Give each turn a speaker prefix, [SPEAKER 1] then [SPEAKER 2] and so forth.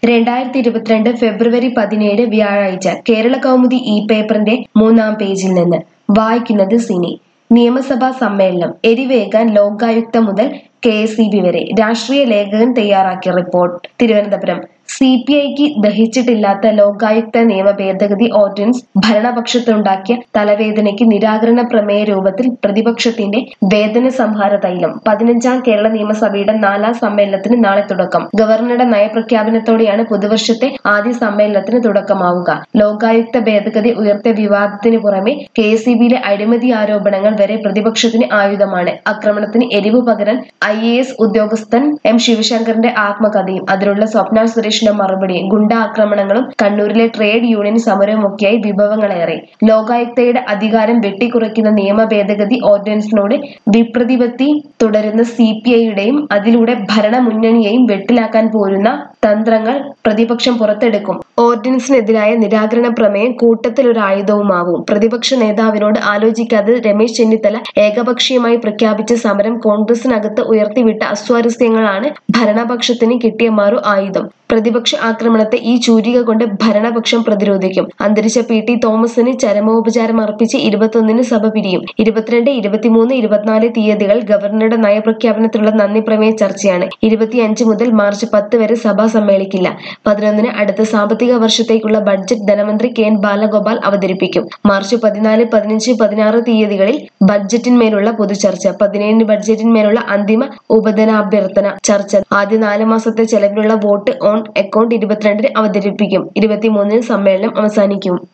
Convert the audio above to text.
[SPEAKER 1] രണ്ടായിരത്തി ഇരുപത്തിരണ്ട് ഫെബ്രുവരി പതിനേഴ് വ്യാഴാഴ്ച കേരള കൗമുദി ഇ പേപ്പറിന്റെ മൂന്നാം പേജിൽ നിന്ന് വായിക്കുന്നത് സിനി നിയമസഭാ സമ്മേളനം എരിവേകാൻ ലോകായുക്ത മുതൽ കെ എസ് ഇ ബി വരെ രാഷ്ട്രീയ ലേഖകൻ തയ്യാറാക്കിയ റിപ്പോർട്ട് തിരുവനന്തപുരം സി പി ഐക്ക് ദഹിച്ചിട്ടില്ലാത്ത ലോകായുക്ത നിയമ ഭേദഗതി ഓർഡിനൻസ് ഭരണപക്ഷത്തുണ്ടാക്കിയ തലവേദനയ്ക്ക് നിരാകരണ പ്രമേയ രൂപത്തിൽ പ്രതിപക്ഷത്തിന്റെ വേദന സംഹാര തൈലം പതിനഞ്ചാം കേരള നിയമസഭയുടെ നാലാം സമ്മേളനത്തിന് നാളെ തുടക്കം ഗവർണറുടെ നയപ്രഖ്യാപനത്തോടെയാണ് പുതുവർഷത്തെ ആദ്യ സമ്മേളനത്തിന് തുടക്കമാവുക ലോകായുക്ത ഭേദഗതി ഉയർത്തിയ വിവാദത്തിന് പുറമെ കെ എസ് ഇ ബിയിലെ അഴിമതി ആരോപണങ്ങൾ വരെ പ്രതിപക്ഷത്തിന് ആയുധമാണ് ആക്രമണത്തിന് എരിവ് പകരാൻ ഐ എ എസ് ഉദ്യോഗസ്ഥൻ എം ശിവശങ്കറിന്റെ ആത്മകഥയും അതിനുള്ള സ്വപ്ന സുരേഷിന്റെ മറുപടിയും ഗുണ്ടാ ആക്രമണങ്ങളും കണ്ണൂരിലെ ട്രേഡ് യൂണിയൻ സമരവുമൊക്കെയായി വിഭവങ്ങളേറെ ലോകായുക്തയുടെ അധികാരം വെട്ടിക്കുറയ്ക്കുന്ന നിയമ ഭേദഗതി ഓർഡിനൻസിനോട് വിപ്രതിപത്തി തുടരുന്ന സി പി ഐയുടെയും അതിലൂടെ ഭരണമുന്നണിയെയും വെട്ടിലാക്കാൻ പോരുന്ന തന്ത്രങ്ങൾ പ്രതിപക്ഷം പുറത്തെടുക്കും ഓർഡിനൻസിനെതിരായ നിരാകരണ പ്രമേയം കൂട്ടത്തിൽ ഒരു ആയുധവുമാവും പ്രതിപക്ഷ നേതാവിനോട് ആലോചിക്കാതെ രമേശ് ചെന്നിത്തല ഏകപക്ഷീയമായി പ്രഖ്യാപിച്ച സമരം കോൺഗ്രസിനകത്ത് ഉയർത്തിവിട്ട അസ്വാരസ്യങ്ങളാണ് ഭരണപക്ഷത്തിന് കിട്ടിയ മറു ആയുധം പ്രതിപക്ഷ ആക്രമണത്തെ ഈ ചൂരിക കൊണ്ട് ഭരണപക്ഷം പ്രതിരോധിക്കും അന്തരിച്ച പി ടി തോമസിന് ചരമോപചാരം അർപ്പിച്ച് ഇരുപത്തൊന്നിന് സഭ പിരിയും ഇരുപത്തിരണ്ട് ഇരുപത്തിമൂന്ന് ഇരുപത്തിനാല് തീയതികൾ ഗവർണറുടെ നയപ്രഖ്യാപനത്തിലുള്ള നന്ദി പ്രമേയ ചർച്ചയാണ് ഇരുപത്തിയഞ്ച് മുതൽ മാർച്ച് പത്ത് വരെ സഭ സമ്മേളിക്കില്ല പതിനൊന്നിന് അടുത്ത സാമ്പത്തിക വർഷത്തേക്കുള്ള ബഡ്ജറ്റ് ധനമന്ത്രി കെ എൻ ബാലഗോപാൽ അവതരിപ്പിക്കും മാർച്ച് പതിനാല് പതിനഞ്ച് പതിനാറ് തീയതികളിൽ ബഡ്ജറ്റിന്മേലുള്ള പൊതുചർച്ച പതിനേഴിന് ബഡ്ജറ്റിന്മേലുള്ള അന്തിമ ഉപധനാഭ്യർത്ഥന ചർച്ച ആദ്യ നാല് മാസത്തെ ചെലവിലുള്ള വോട്ട് ഓൺ അക്കൗണ്ട് ഇരുപത്തിരണ്ടിന് അവതരിപ്പിക്കും ഇരുപത്തിമൂന്നിന് സമ്മേളനം അവസാനിക്കും